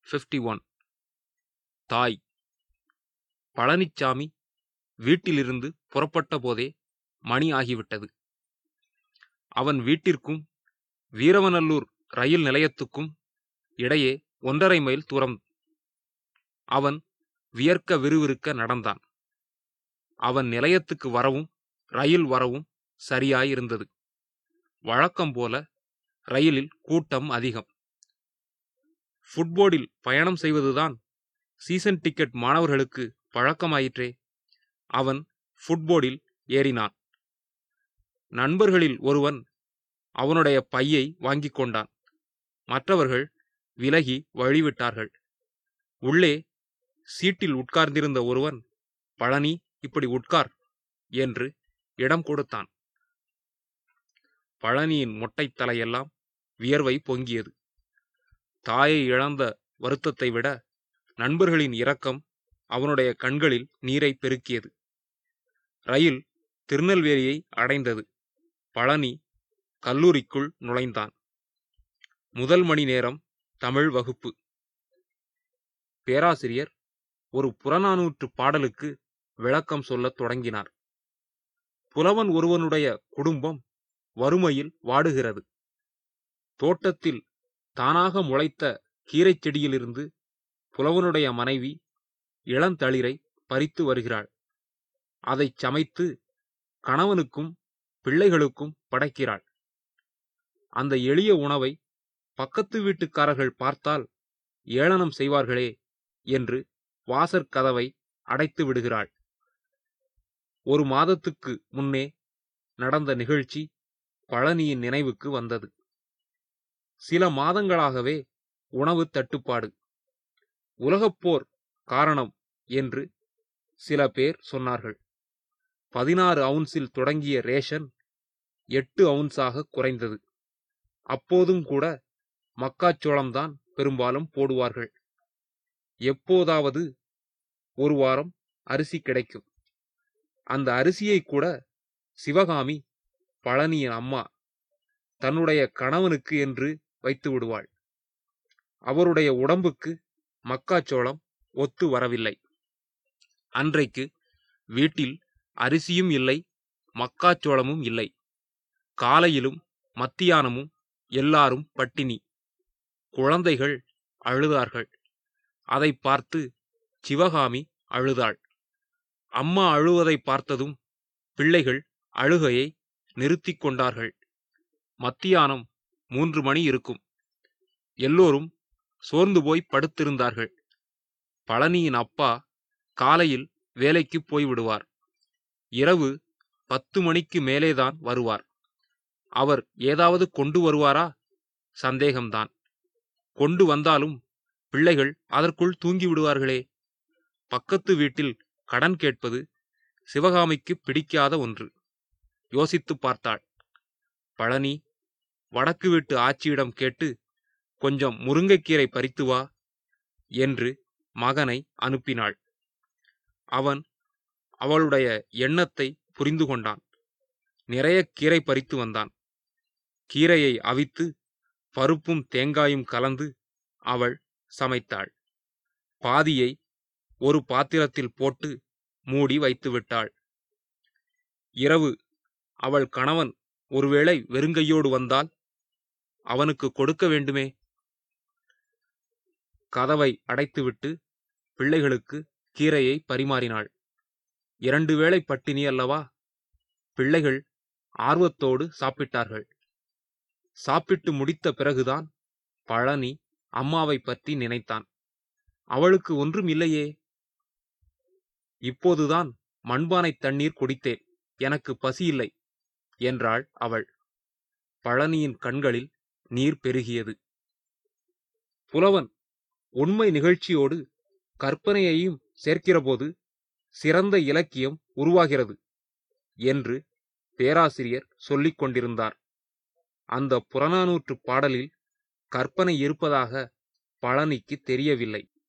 fifty one தாய் பழனிச்சாமி வீட்டிலிருந்து புறப்பட்ட போதே மணி ஆகிவிட்டது அவன் வீட்டிற்கும் வீரவநல்லூர் ரயில் நிலையத்துக்கும் இடையே ஒன்றரை மைல் தூரம் அவன் வியர்க்க விறுவிறுக்க நடந்தான் அவன் நிலையத்துக்கு வரவும் ரயில் வரவும் சரியாயிருந்தது வழக்கம் போல ரயிலில் கூட்டம் அதிகம் ஃபுட்போர்டில் பயணம் செய்வதுதான் சீசன் டிக்கெட் மாணவர்களுக்கு பழக்கமாயிற்றே அவன் ஃபுட்போர்டில் ஏறினான் நண்பர்களில் ஒருவன் அவனுடைய பையை வாங்கிக் கொண்டான் மற்றவர்கள் விலகி வழிவிட்டார்கள் உள்ளே சீட்டில் உட்கார்ந்திருந்த ஒருவன் பழனி இப்படி உட்கார் என்று இடம் கொடுத்தான் பழனியின் மொட்டைத் தலையெல்லாம் வியர்வை பொங்கியது தாயை இழந்த வருத்தத்தை விட நண்பர்களின் இரக்கம் அவனுடைய கண்களில் நீரை பெருக்கியது ரயில் திருநெல்வேலியை அடைந்தது பழனி கல்லூரிக்குள் நுழைந்தான் முதல் மணி நேரம் தமிழ் வகுப்பு பேராசிரியர் ஒரு புறநானூற்று பாடலுக்கு விளக்கம் சொல்லத் தொடங்கினார் புலவன் ஒருவனுடைய குடும்பம் வறுமையில் வாடுகிறது தோட்டத்தில் தானாக முளைத்த கீரைச் செடியிலிருந்து புலவனுடைய மனைவி இளந்தளிரை பறித்து வருகிறாள் அதைச் சமைத்து கணவனுக்கும் பிள்ளைகளுக்கும் படைக்கிறாள் அந்த எளிய உணவை பக்கத்து வீட்டுக்காரர்கள் பார்த்தால் ஏளனம் செய்வார்களே என்று வாசற்கதவை அடைத்து விடுகிறாள் ஒரு மாதத்துக்கு முன்னே நடந்த நிகழ்ச்சி பழனியின் நினைவுக்கு வந்தது சில மாதங்களாகவே உணவு தட்டுப்பாடு உலகப்போர் காரணம் என்று சில பேர் சொன்னார்கள் பதினாறு அவுன்ஸில் தொடங்கிய ரேஷன் எட்டு அவுன்ஸாக குறைந்தது அப்போதும் கூட மக்காச்சோளம்தான் பெரும்பாலும் போடுவார்கள் எப்போதாவது ஒரு வாரம் அரிசி கிடைக்கும் அந்த அரிசியை கூட சிவகாமி பழனியின் அம்மா தன்னுடைய கணவனுக்கு என்று வைத்து விடுவாள் அவருடைய உடம்புக்கு மக்காச்சோளம் ஒத்து வரவில்லை அன்றைக்கு வீட்டில் அரிசியும் இல்லை மக்காச்சோளமும் இல்லை காலையிலும் மத்தியானமும் எல்லாரும் பட்டினி குழந்தைகள் அழுதார்கள் அதை பார்த்து சிவகாமி அழுதாள் அம்மா அழுவதை பார்த்ததும் பிள்ளைகள் அழுகையை நிறுத்திக் கொண்டார்கள் மத்தியானம் மூன்று மணி இருக்கும் எல்லோரும் சோர்ந்து போய் படுத்திருந்தார்கள் பழனியின் அப்பா காலையில் வேலைக்கு போய்விடுவார் இரவு பத்து மணிக்கு மேலேதான் வருவார் அவர் ஏதாவது கொண்டு வருவாரா சந்தேகம்தான் கொண்டு வந்தாலும் பிள்ளைகள் அதற்குள் தூங்கி விடுவார்களே பக்கத்து வீட்டில் கடன் கேட்பது சிவகாமிக்கு பிடிக்காத ஒன்று யோசித்து பார்த்தாள் பழனி வடக்கு வீட்டு ஆச்சியிடம் கேட்டு கொஞ்சம் முருங்கைக்கீரை பறித்து வா என்று மகனை அனுப்பினாள் அவன் அவளுடைய எண்ணத்தை புரிந்து கொண்டான் நிறைய கீரை பறித்து வந்தான் கீரையை அவித்து பருப்பும் தேங்காயும் கலந்து அவள் சமைத்தாள் பாதியை ஒரு பாத்திரத்தில் போட்டு மூடி வைத்து விட்டாள் இரவு அவள் கணவன் ஒருவேளை வெறுங்கையோடு வந்தால் அவனுக்கு கொடுக்க வேண்டுமே கதவை அடைத்துவிட்டு பிள்ளைகளுக்கு கீரையை பரிமாறினாள் இரண்டு வேளை பட்டினி அல்லவா பிள்ளைகள் ஆர்வத்தோடு சாப்பிட்டார்கள் சாப்பிட்டு முடித்த பிறகுதான் பழனி அம்மாவை பற்றி நினைத்தான் அவளுக்கு ஒன்றும் இல்லையே இப்போதுதான் மண்பானை தண்ணீர் குடித்தேன் எனக்கு பசி இல்லை என்றாள் அவள் பழனியின் கண்களில் நீர் பெருகியது புலவன் உண்மை நிகழ்ச்சியோடு கற்பனையையும் சேர்க்கிறபோது சிறந்த இலக்கியம் உருவாகிறது என்று பேராசிரியர் சொல்லிக் கொண்டிருந்தார் அந்த புறநானூற்று பாடலில் கற்பனை இருப்பதாக பழனிக்கு தெரியவில்லை